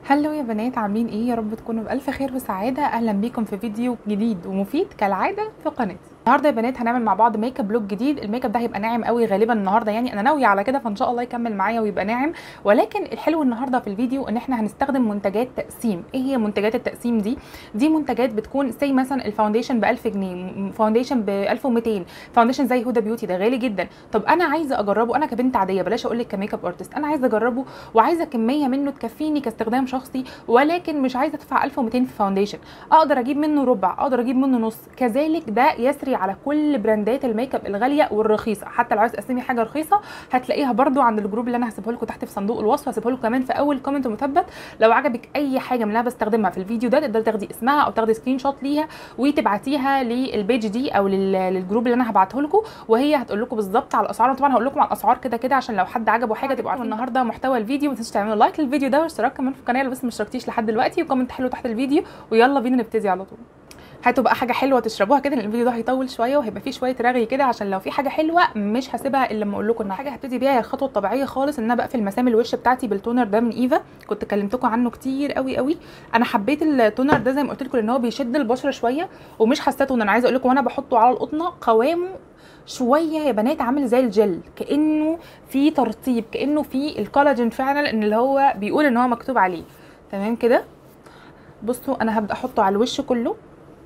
هلو يا بنات عاملين ايه يا رب تكونوا بألف خير وسعادة اهلا بيكم في فيديو جديد ومفيد كالعادة في قناتي النهارده يا بنات هنعمل مع بعض ميك اب لوك جديد الميك اب ده هيبقى ناعم قوي غالبا النهارده يعني انا ناويه على كده فان شاء الله يكمل معايا ويبقى ناعم ولكن الحلو النهارده في الفيديو ان احنا هنستخدم منتجات تقسيم ايه هي منتجات التقسيم دي دي منتجات بتكون زي مثلا الفاونديشن ب 1000 جنيه فاونديشن ب 1200 فاونديشن زي هدى بيوتي ده غالي جدا طب انا عايزه اجربه انا كبنت عاديه بلاش اقول لك كميك اب ارتست انا عايزه اجربه وعايزه كميه منه تكفيني كاستخدام شخصي ولكن مش عايزه ادفع 1200 في فاونديشن اقدر اجيب منه ربع اقدر اجيب منه نص كذلك ده يسري على كل براندات الميك اب الغاليه والرخيصه حتى لو عايز تقسمي حاجه رخيصه هتلاقيها برده عند الجروب اللي انا هسيبه لكم تحت في صندوق الوصف هسيبه لكم كمان في اول كومنت مثبت لو عجبك اي حاجه من اللي انا بستخدمها في الفيديو ده تقدري تاخدي اسمها او تاخدي سكرين شوت ليها وتبعتيها للبيج دي او للجروب اللي انا هبعته لكم وهي هتقول لكم بالظبط على الاسعار طبعا هقول لكم على الاسعار كده كده عشان لو حد عجبه حاجه تبقوا عارفين النهارده محتوى الفيديو ما تنسوش تعملوا لايك للفيديو ده واشتراك كمان في القناه لو لسه ما اشتركتيش لحد دلوقتي وكومنت حلو تحت الفيديو ويلا بينا نبتدي على طول هاتوا بقى حاجه حلوه تشربوها كده لان الفيديو ده هيطول شويه وهيبقى فيه شويه رغي كده عشان لو في حاجه حلوه مش هسيبها الا لما اقول لكم ان حاجه هبتدي بيها هي الخطوه الطبيعيه خالص ان انا بقفل مسام الوش بتاعتي بالتونر ده من ايفا كنت كلمتكم عنه كتير قوي قوي انا حبيت التونر ده زي ما قلت لكم ان هو بيشد البشره شويه ومش حسيته ان انا عايزه اقول لكم وانا بحطه على القطنه قوامه شويه يا بنات عامل زي الجل كانه في ترطيب كانه في الكولاجين فعلا ان اللي هو بيقول ان هو مكتوب عليه تمام كده بصوا انا هبدا احطه على الوش كله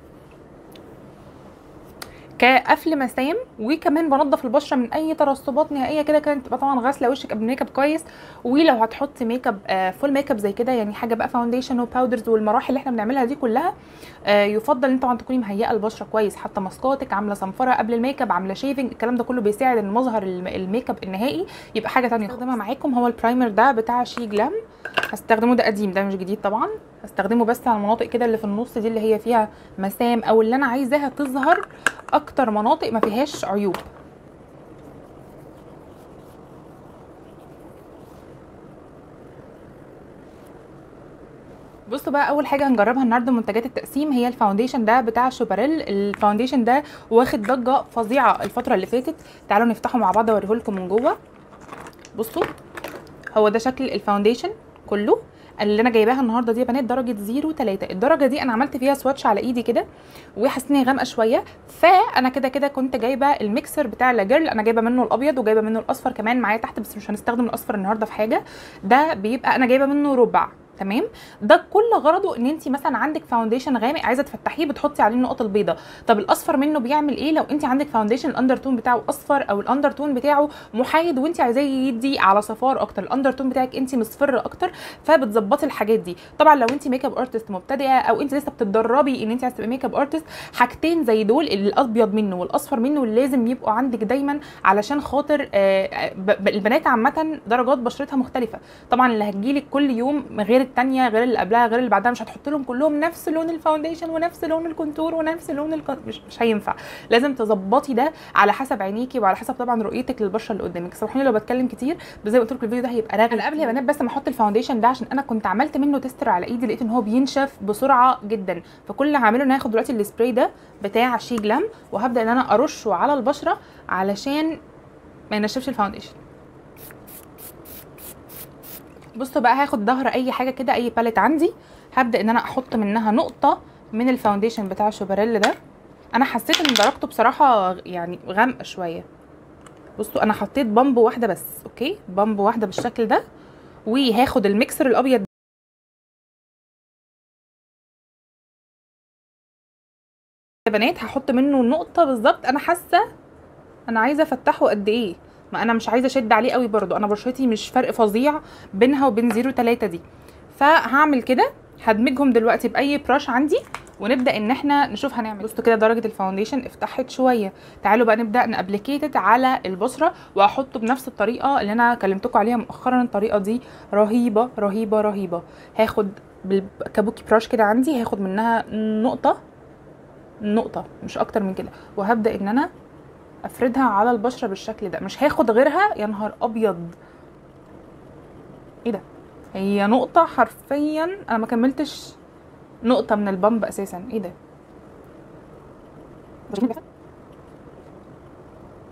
كقفل مسام وكمان بنضف البشره من اي ترسبات نهائيه كده كانت تبقى طبعا غاسله وشك قبل ميك اب كويس ولو هتحطي ميك اب آه فول ميك اب زي كده يعني حاجه بقى فاونديشن وباودرز والمراحل اللي احنا بنعملها دي كلها آه يفضل ان طبعا تكوني مهيئه البشره كويس حتى ماسكاتك عامله صنفره قبل الميك اب عامله شيفنج الكلام ده كله بيساعد ان مظهر الميك اب النهائي يبقى حاجه ثانيه هستخدمها معاكم هو البرايمر ده بتاع شي جلام هستخدمه ده قديم ده مش جديد طبعا هستخدمه بس على المناطق كده اللي في النص دي اللي هي فيها مسام او اللي انا عايزاها تظهر اكتر مناطق ما فيهاش عيوب بصوا بقى اول حاجه هنجربها النهارده منتجات التقسيم هي الفاونديشن ده بتاع شوباريل الفاونديشن ده واخد ضجه فظيعه الفتره اللي فاتت تعالوا نفتحه مع بعض اوريه لكم من جوه بصوا هو ده شكل الفاونديشن كله اللي انا جايباها النهارده دي يا بنات درجه 0 3 الدرجه دي انا عملت فيها سواتش على ايدي كده وحسيت ان هي غامقه شويه فانا كده كده كنت جايبه الميكسر بتاع لاجيرل انا جايبه منه الابيض وجايبه منه الاصفر كمان معايا تحت بس مش هنستخدم الاصفر النهارده في حاجه ده بيبقى انا جايبه منه ربع تمام ده كل غرضه ان انت مثلا عندك فاونديشن غامق عايزه تفتحيه بتحطي عليه النقط البيضاء طب الاصفر منه بيعمل ايه لو انت عندك فاونديشن الاندر تون بتاعه اصفر او الاندر تون بتاعه محايد وانت عايزاه يدي على صفار اكتر الاندر تون بتاعك انت مصفر اكتر فبتظبطي الحاجات دي طبعا لو انت ميك اب ارتست مبتدئه او انت لسه بتتدربي ان انت عايزه تبقي ميك اب ارتست حاجتين زي دول الابيض منه والاصفر منه لازم يبقوا عندك دايما علشان خاطر البنات عامه درجات بشرتها مختلفه طبعا اللي هتجيلك كل يوم غير الثانيه غير اللي قبلها غير اللي بعدها مش هتحط لهم كلهم نفس لون الفاونديشن ونفس لون الكونتور ونفس لون الك... مش مش هينفع لازم تظبطي ده على حسب عينيكي وعلى حسب طبعا رؤيتك للبشره اللي قدامك سامحوني لو بتكلم كتير بس زي ما قلت لكم الفيديو ده هيبقى رغي انا قبل يا بنات بس ما احط الفاونديشن ده عشان انا كنت عملت منه تيستر على ايدي لقيت ان هو بينشف بسرعه جدا فكل اللي هعمله ان هاخد دلوقتي السبراي ده بتاع شي جلام وهبدا ان انا ارشه على البشره علشان ما ينشفش الفاونديشن بصوا بقى هاخد ظهر اي حاجه كده اي باليت عندي هبدا ان انا احط منها نقطه من الفاونديشن بتاع شوباريل ده انا حسيت ان درجته بصراحه يعني غامقه شويه بصوا انا حطيت بامب واحده بس اوكي بامب واحده بالشكل ده وهاخد الميكسر الابيض يا بنات هحط منه نقطه بالظبط انا حاسه انا عايزه افتحه قد ايه ما انا مش عايزه اشد عليه قوي برضو انا بشرتي مش فرق فظيع بينها وبين 0 3 دي فهعمل كده هدمجهم دلوقتي باي براش عندي ونبدا ان احنا نشوف هنعمل بصوا كده درجه الفاونديشن افتحت شويه تعالوا بقى نبدا نابليكيتد على البشره واحطه بنفس الطريقه اللي انا كلمتكم عليها مؤخرا الطريقه دي رهيبه رهيبه رهيبه هاخد بالكابوكي براش كده عندي هاخد منها نقطه نقطه مش اكتر من كده وهبدا ان انا افردها على البشره بالشكل ده مش هاخد غيرها يا نهار ابيض ايه ده هي نقطه حرفيا انا ما كملتش نقطه من البامب اساسا ايه ده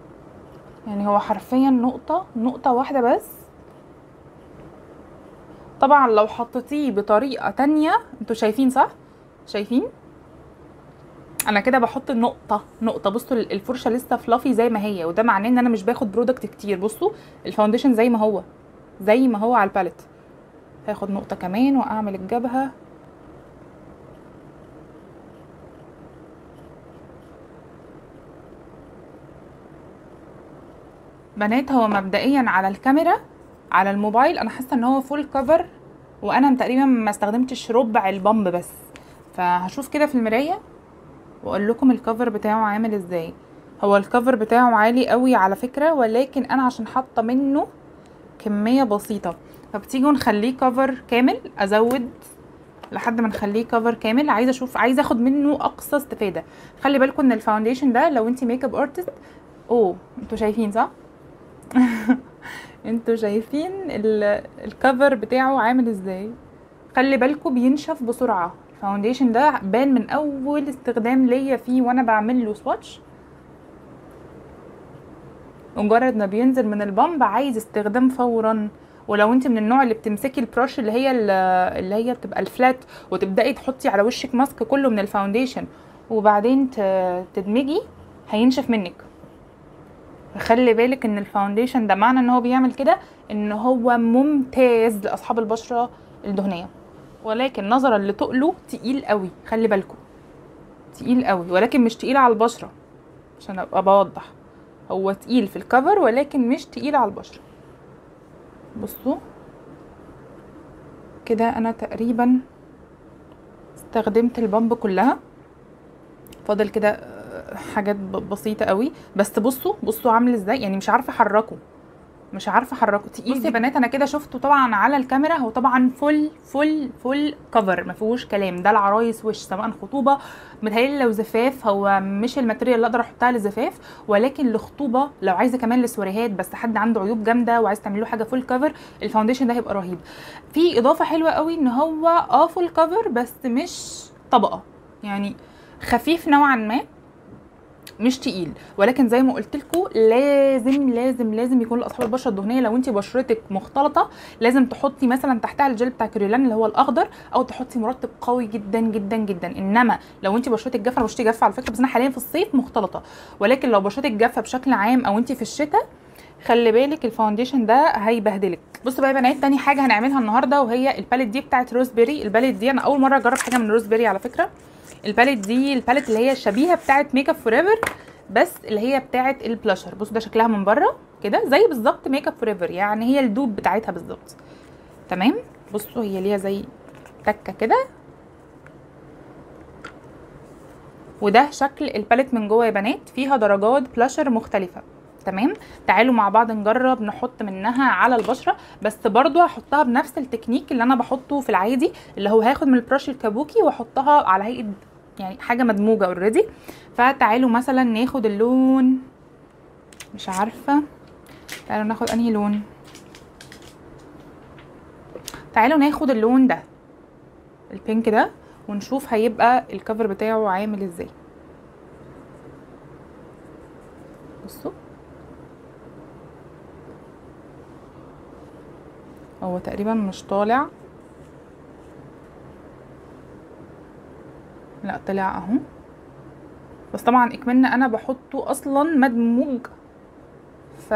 يعني هو حرفيا نقطه نقطه واحده بس طبعا لو حطيتيه بطريقه تانية انتوا شايفين صح شايفين انا كده بحط نقطه نقطه بصوا الفرشه لسه فلافي زي ما هي وده معناه ان انا مش باخد برودكت كتير بصوا الفاونديشن زي ما هو زي ما هو على الباليت هاخد نقطه كمان واعمل الجبهه بنات هو مبدئيا على الكاميرا على الموبايل انا حاسه ان هو فول كفر وانا تقريبا ما استخدمتش ربع البامب بس فهشوف كده في المرايه واقول لكم الكفر بتاعه عامل ازاي هو الكفر بتاعه عالي قوي على فكره ولكن انا عشان حاطه منه كميه بسيطه فبتيجوا نخليه كفر كامل ازود لحد ما نخليه كفر كامل عايزه اشوف عايزه اخد منه اقصى استفاده خلي بالكم ان الفاونديشن ده لو انت ميك اب ارتست اوه انتوا شايفين صح انتوا شايفين الكفر بتاعه عامل ازاي خلي بالكم بينشف بسرعه الفاونديشن ده بان من اول استخدام ليا فيه وانا بعمل له سواتش مجرد ما بينزل من البامب عايز استخدام فورا ولو انت من النوع اللي بتمسكي البروش اللي هي اللي هي بتبقى الفلات وتبداي تحطي على وشك ماسك كله من الفاونديشن وبعدين تدمجي هينشف منك خلي بالك ان الفاونديشن ده معنى ان هو بيعمل كده ان هو ممتاز لاصحاب البشره الدهنيه ولكن نظرا لتقله تقيل قوي خلي بالكم تقيل قوي ولكن مش تقيل على البشره عشان ابقى بوضح هو تقيل في الكفر ولكن مش تقيل على البشره بصوا كده انا تقريبا استخدمت البامب كلها فاضل كده حاجات بسيطه قوي بس بصوا بصوا عامل ازاي يعني مش عارفه احركه مش عارفه احركه تقيل بصوا يا بنات انا كده شفته طبعا على الكاميرا هو طبعا فل فل فل كفر ما فيهوش كلام ده العرايس وش سواء خطوبه متهيألي لو زفاف هو مش الماتيريال اللي اقدر احطها للزفاف ولكن لخطوبه لو عايزه كمان لسوريهات بس حد عنده عيوب جامده وعايز تعمل له حاجه فول كفر الفاونديشن ده هيبقى رهيب في اضافه حلوه قوي ان هو اه فول كفر بس مش طبقه يعني خفيف نوعا ما مش تقيل ولكن زي ما قلت لكم لازم لازم لازم يكون لاصحاب البشره الدهنيه لو انت بشرتك مختلطه لازم تحطي مثلا تحتها الجل بتاع كريولان اللي هو الاخضر او تحطي مرطب قوي جدا جدا جدا انما لو انت بشرتك جافه انا بشرتي جافه على فكره بس انا حاليا في الصيف مختلطه ولكن لو بشرتك جافه بشكل عام او انت في الشتاء خلي بالك الفاونديشن ده هيبهدلك بصوا بقى يا بنات تاني حاجه هنعملها النهارده وهي الباليت دي بتاعت روز بيري الباليت دي انا اول مره اجرب حاجه من روز بيري على فكره الباليت دي الباليت اللي هي الشبيهه بتاعت ميك اب فور ايفر بس اللي هي بتاعت البلاشر بصوا ده شكلها من بره كده زي بالظبط ميك اب فور ايفر يعني هي الدوب بتاعتها بالظبط تمام بصوا هي ليها زي تكه كده وده شكل الباليت من جوه يا بنات فيها درجات بلاشر مختلفه تمام تعالوا مع بعض نجرب نحط منها على البشره بس برضو هحطها بنفس التكنيك اللي انا بحطه في العادي اللي هو هاخد من البرش الكابوكي واحطها على هيئه يعني حاجه مدموجه اوريدي فتعالوا مثلا ناخد اللون مش عارفه تعالوا ناخد انهي لون تعالوا ناخد اللون ده البينك ده ونشوف هيبقى الكفر بتاعه عامل ازاي بصوا هو تقريبا مش طالع لا طلع اهو بس طبعا اكملنا انا بحطه اصلا مدموج ف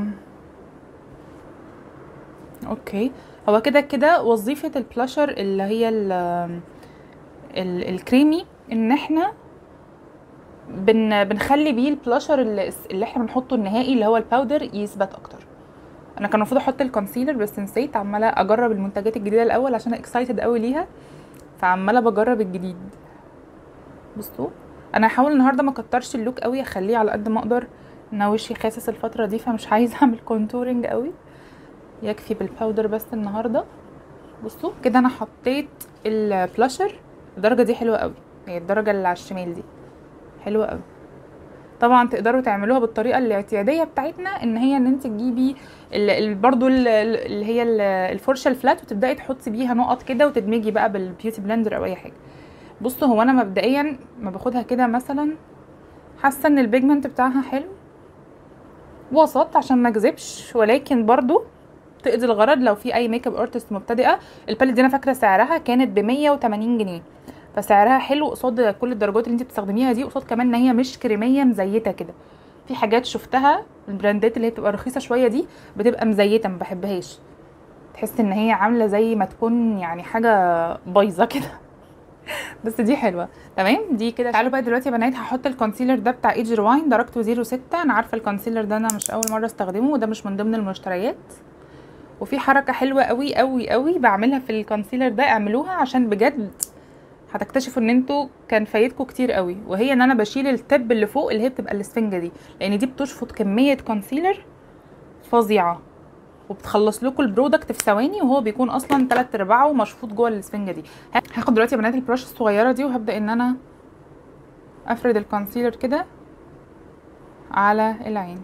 اوكي هو كده كده وظيفة البلاشر اللي هي ال ال الكريمي ان احنا بن بنخلي بيه البلاشر اللي, اللي احنا بنحطه النهائي اللي هو الباودر يثبت اكتر انا كان المفروض احط الكونسيلر بس نسيت عماله اجرب المنتجات الجديده الاول عشان اكسايتد قوي ليها فعماله بجرب الجديد بصوا انا هحاول النهارده ما اكترش اللوك قوي اخليه على قد ما اقدر ان وشي خاسس الفتره دي فمش عايزه اعمل كونتورنج قوي يكفي بالباودر بس النهارده بصوا كده انا حطيت البلاشر الدرجه دي حلوه قوي هي الدرجه اللي على الشمال دي حلوه قوي طبعا تقدروا تعملوها بالطريقه الاعتياديه بتاعتنا ان هي ان انت تجيبي برضو اللي هي الفرشه الفلات وتبداي تحطي بيها نقط كده وتدمجي بقى بالبيوتي بلندر او اي حاجه بصوا هو انا مبدئيا ما باخدها كده مثلا حاسه ان البيجمنت بتاعها حلو وسط عشان ما اكذبش ولكن برضو تقضي الغرض لو في اي ميك اب ارتست مبتدئه الباليت دي انا فاكره سعرها كانت ب 180 جنيه فسعرها حلو قصاد كل الدرجات اللي انت بتستخدميها دي قصاد كمان ان هي مش كريميه مزيته كده في حاجات شفتها البراندات اللي هي بتبقى رخيصه شويه دي بتبقى مزيته ما بحبهاش تحس ان هي عامله زي ما تكون يعني حاجه بايظه كده بس دي حلوه تمام دي كده تعالوا بقى دلوقتي يا بنات هحط الكونسيلر ده بتاع ايج رواين درجته 06 انا عارفه الكونسيلر ده انا مش اول مره استخدمه وده مش من ضمن المشتريات وفي حركه حلوه قوي قوي قوي بعملها في الكونسيلر ده اعملوها عشان بجد هتكتشفوا ان انتوا كان فايتكم كتير قوي وهي ان انا بشيل التب اللي فوق اللي هي بتبقى الاسفنجه دي لان دي بتشفط كميه كونسيلر فظيعه وبتخلص لكم البرودكت في ثواني وهو بيكون اصلا تلات ارباعه مشفوط جوه الاسفنجه دي هاخد دلوقتي يا بنات البراش الصغيره دي وهبدا ان انا افرد الكونسيلر كده على العين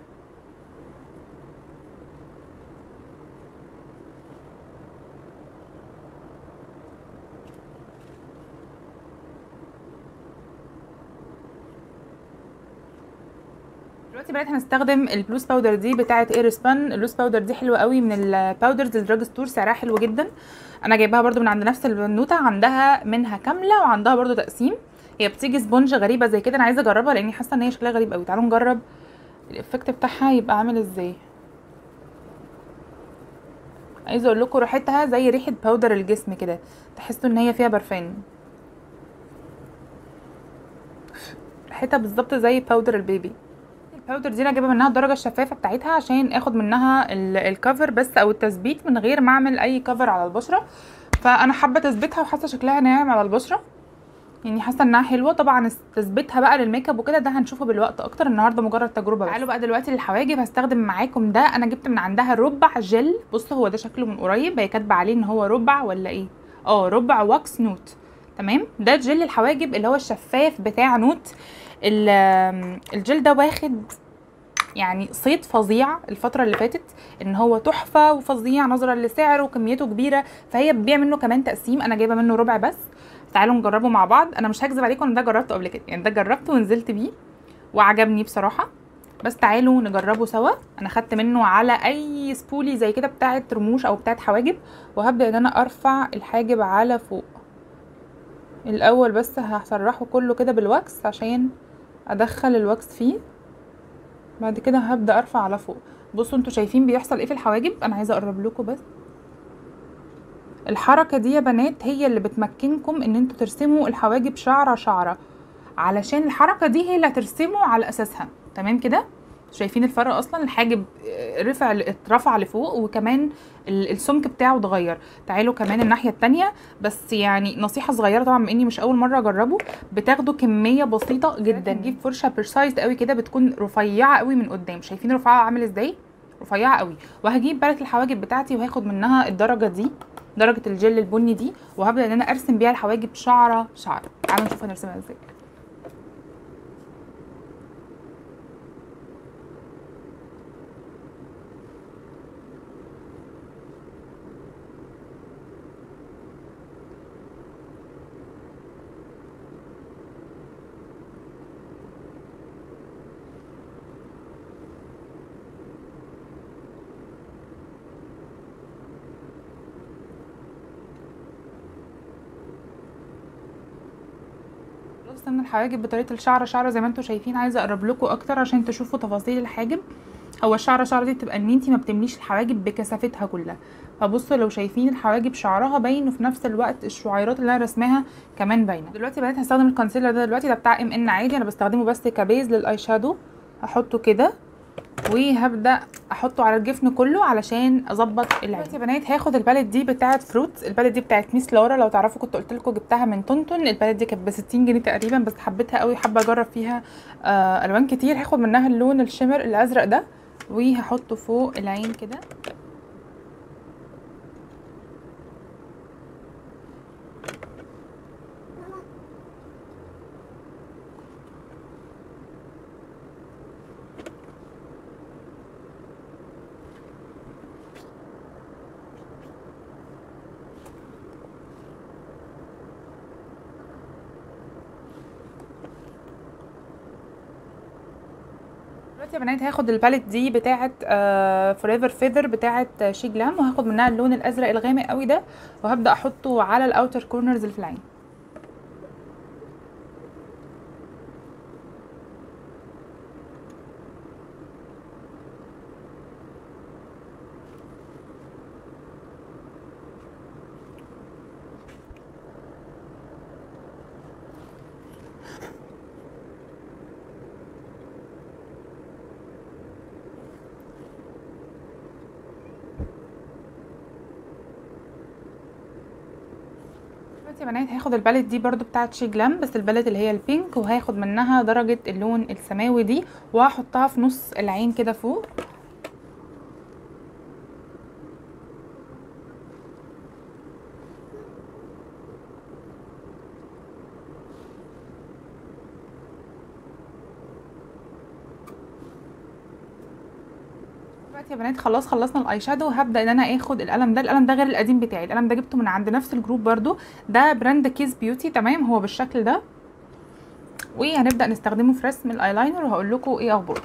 دلوقتي بنات هنستخدم البلوس باودر دي بتاعه اير سبان اللوس باودر دي حلوه قوي من الباودرز الدراج ستور سعرها حلو جدا انا جايباها برده من عند نفس البنوته عندها منها كامله وعندها برده تقسيم هي بتيجي سبونج غريبه زي كده انا عايزه اجربها لاني حاسه ان هي شكلها غريب قوي تعالوا نجرب الافكت بتاعها يبقى عامل ازاي عايزه اقول لكم ريحتها زي ريحه باودر الجسم كده تحسوا ان هي فيها برفان ريحتها بالظبط زي باودر البيبي الباودر دي انا جايبه منها الدرجه الشفافه بتاعتها عشان اخد منها الكفر بس او التثبيت من غير ما اعمل اي كفر على البشره فانا حابه تثبيتها وحاسه شكلها ناعم على البشره يعني حاسه انها حلوه طبعا تثبيتها بقى للميك اب وكده ده هنشوفه بالوقت اكتر النهارده مجرد تجربه بس. تعالوا بقى دلوقتي للحواجب هستخدم معاكم ده انا جبت من عندها ربع جل بصوا هو ده شكله من قريب هي كاتبه عليه ان هو ربع ولا ايه اه ربع واكس نوت تمام ده جل الحواجب اللي هو الشفاف بتاع نوت الجل ده واخد يعني صيت فظيع الفتره اللي فاتت ان هو تحفه وفظيع نظرا لسعره وكميته كبيره فهي بتبيع منه كمان تقسيم انا جايبه منه ربع بس تعالوا نجربه مع بعض انا مش هكذب عليكم ان ده جربته قبل كده يعني ده جربته ونزلت بيه وعجبني بصراحه بس تعالوا نجربه سوا انا خدت منه على اي سبولي زي كده بتاعه رموش او بتاعه حواجب وهبدا ان انا ارفع الحاجب على فوق الاول بس هسرحه كله كده بالواكس عشان ادخل الواكس فيه بعد كده هبدا ارفع على فوق بصوا انتوا شايفين بيحصل ايه في الحواجب انا عايزه اقرب لكم بس الحركه دي يا بنات هي اللي بتمكنكم ان انتوا ترسموا الحواجب شعره شعره علشان الحركه دي هي اللي هترسموا على اساسها تمام كده شايفين الفرق اصلا الحاجب رفع اترفع لفوق وكمان السمك بتاعه اتغير تعالوا كمان الناحيه التانية بس يعني نصيحه صغيره طبعا بما اني مش اول مره اجربه بتاخدوا كميه بسيطه جدا نجيب فرشه بيرسايزد قوي كده بتكون رفيعه قوي من قدام شايفين رفعها عامل ازاي رفيعه قوي وهجيب بالك الحواجب بتاعتي وهاخد منها الدرجه دي درجه الجل البني دي وهبدا ان انا ارسم بيها الحواجب شعره شعره تعالوا نشوف هنرسمها ازاي من الحواجب بطريقه الشعره شعره زي ما انتم شايفين عايزه اقرب لكم اكتر عشان تشوفوا تفاصيل الحاجب هو الشعره شعره دي بتبقى ان انتي ما بتمليش الحواجب بكثافتها كلها فبصوا لو شايفين الحواجب شعرها باين وفي نفس الوقت الشعيرات اللي انا رسماها كمان باينه دلوقتي بقيت هستخدم الكونسيلر ده دلوقتي ده بتاع ام ان عادي انا بستخدمه بس كبيز للاي شادو هحطه كده وهبدا احطه على الجفن كله علشان اظبط العين دلوقتي يا بنات هاخد الباليت دي بتاعه فروت الباليت دي بتاعه ميس لورا لو تعرفوا كنت قلت لكم جبتها من تونتون الباليت دي كانت ب 60 جنيه تقريبا بس حبيتها قوي حابه اجرب فيها آه الوان كتير هاخد منها اللون الشمر الازرق ده وهحطه فوق العين كده دلوقتي يا بنات هاخد الباليت دي بتاعه فور ايفر فيذر بتاعه شي جلام وهاخد منها اللون الازرق الغامق قوي ده وهبدا احطه على الاوتر كورنرز اللي في العين دلوقتي يا بنات هاخد الباليت دي برضو بتاعت شي جلام بس الباليت اللي هي البينك وهاخد منها درجة اللون السماوي دي وهحطها في نص العين كده فوق دلوقتي يا بنات خلاص خلصنا الاي شادو هبدا ان انا اخد القلم ده القلم ده غير القديم بتاعي القلم ده جبته من عند نفس الجروب برضو ده براند كيز بيوتي تمام هو بالشكل ده وهنبدا نستخدمه في رسم الايلاينر وهقول لكم ايه اخباره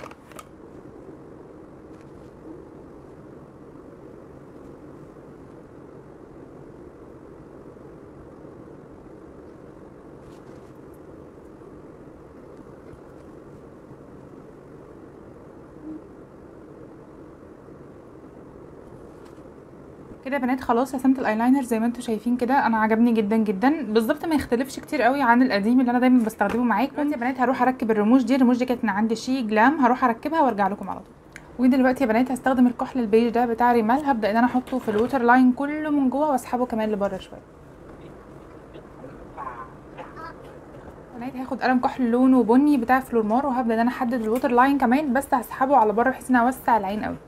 كده يا بنات خلاص رسمت الايلاينر زي ما انتم شايفين كده انا عجبني جدا جدا بالظبط ما يختلفش كتير قوي عن القديم اللي انا دايما بستخدمه معاكم دلوقتي يا بنات هروح اركب الرموش دي الرموش دي كانت من عند شي جلام هروح اركبها وارجع لكم على طول ودلوقتي يا بنات هستخدم الكحل البيج ده بتاع ريمال هبدا ان انا احطه في الووتر لاين كله من جوه واسحبه كمان لبره شويه بنات هاخد قلم كحل لونه بني بتاع فلورمار وهبدا ان انا احدد الووتر لاين كمان بس هسحبه على بره بحيث ان اوسع العين قوي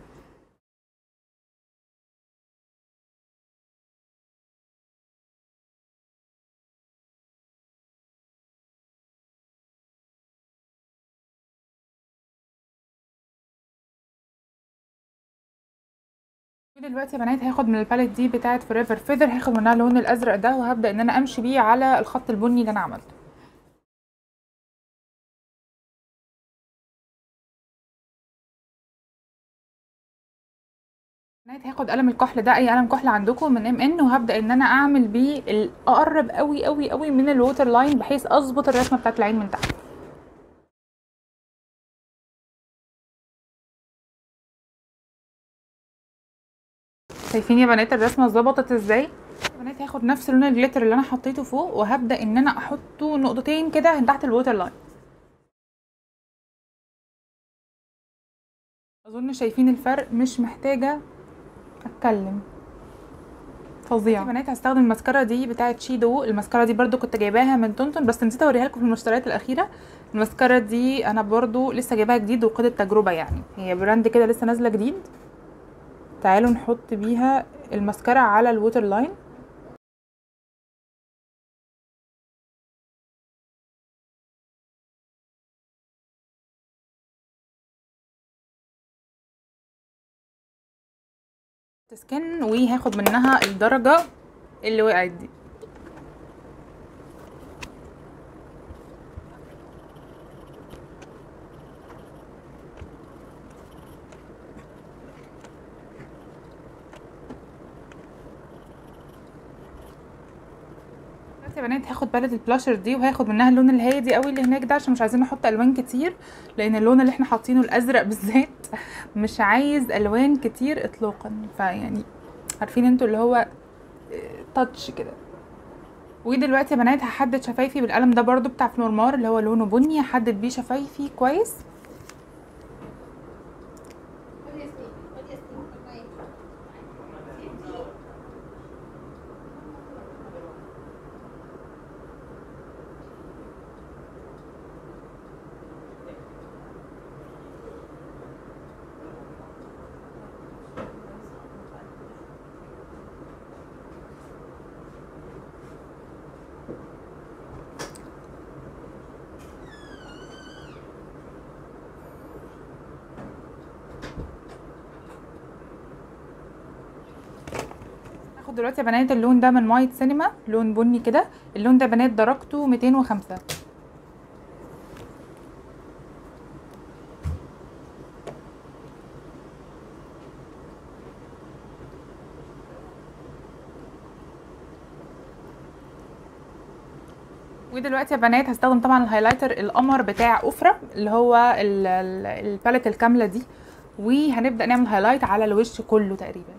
دلوقتي يا بنات هاخد من الباليت دي بتاعه فوريفر فيذر هاخد منها اللون الازرق ده وهبدا ان انا امشي بيه على الخط البني اللي انا عملته بنات هاخد قلم الكحل ده اي قلم كحل عندكم من ام ان وهبدا ان انا اعمل بيه اقرب قوي قوي قوي من الووتر لاين بحيث اظبط الرسمه بتاعت العين من تحت شايفين يا بنات الرسمه ظبطت ازاي يا بنات هاخد نفس لون الجليتر اللي انا حطيته فوق وهبدا ان انا احطه نقطتين كده تحت الووتر لاين اظن شايفين الفرق مش محتاجه اتكلم فظيع يا بنات هستخدم الماسكارا دي بتاعه شيدو الماسكارا دي برضو كنت جايباها من تونتون بس نسيت اوريها لكم في المشتريات الاخيره الماسكارا دي انا برضو لسه جايباها جديد وقيد التجربه يعني هي براند كده لسه نازله جديد تعالوا نحط بيها الماسكارا على الووتر لاين سكن وهاخد منها الدرجة اللي وقعت دي يا بنات هاخد بالة البلاشر دي وهاخد منها اللون الهادي قوي اللي هناك ده عشان مش عايزين نحط الوان كتير لان اللون اللي احنا حاطينه الازرق بالذات مش عايز الوان كتير اطلاقا فيعني عارفين انتوا اللي هو تاتش كده ودلوقتي يا بنات هحدد شفايفي بالقلم ده برضو بتاع فلورمار اللي هو لونه بني هحدد بيه شفايفي كويس هاخد دلوقتي يا بنات اللون ده من مايت سينما لون بني كده اللون ده يا بنات درجته 205 ودلوقتي يا بنات هستخدم طبعا الهايلايتر القمر بتاع اوفرا اللي هو ال- ال- الباليت الكامله دي وهنبدا نعمل هايلايت على الوش كله تقريبا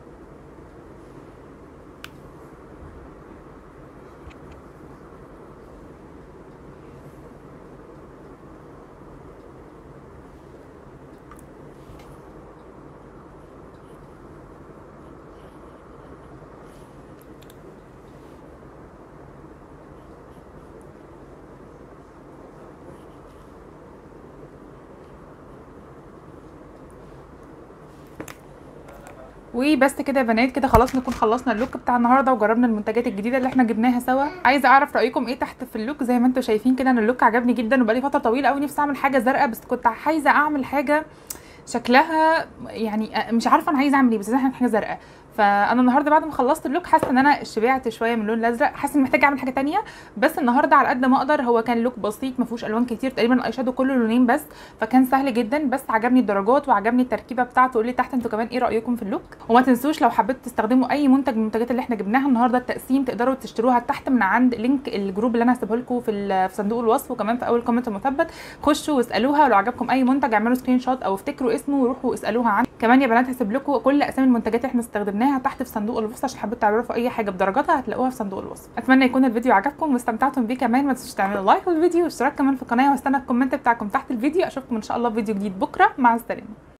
وبس كده يا بنات كده خلاص نكون خلصنا اللوك بتاع النهارده وجربنا المنتجات الجديده اللي احنا جبناها سوا عايزه اعرف رايكم ايه تحت في اللوك زي ما انتم شايفين كده انا اللوك عجبني جدا وبقالي فتره طويله قوي نفسي اعمل حاجه زرقاء بس كنت عايزه اعمل حاجه شكلها يعني مش عارفه انا عايزه اعمل ايه بس احنا حاجه زرقاء فانا النهارده بعد ما خلصت اللوك حاسه ان انا شبعت شويه من اللون الازرق حاسه اني محتاجه اعمل حاجه تانية بس النهارده على قد ما اقدر هو كان لوك بسيط ما فيهوش الوان كتير تقريبا الاي شادو كله لونين بس فكان سهل جدا بس عجبني الدرجات وعجبني التركيبه بتاعته قولي تحت انتوا كمان ايه رايكم في اللوك وما تنسوش لو حبيتوا تستخدموا اي منتج من المنتجات اللي احنا جبناها النهارده التقسيم تقدروا تشتروها تحت من عند لينك الجروب اللي انا هسيبه لكم في ال- في صندوق الوصف وكمان في اول كومنت المثبت خشوا واسالوها ولو عجبكم اي منتج اعملوا سكرين شوت او افتكروا اسمه وروحوا اسالوها عنه كمان يا بنات هسيب لكم كل اسامي المنتجات اللي احنا استخدمناها تحت في صندوق الوصف عشان حبيتوا تعرفوا اي حاجه بدرجاتها هتلاقوها في صندوق الوصف اتمنى يكون الفيديو عجبكم واستمتعتم بيه كمان ما تنسوش تعملوا لايك للفيديو واشتراك كمان في القناه واستنى الكومنت بتاعكم تحت الفيديو اشوفكم ان شاء الله في فيديو جديد بكره مع السلامه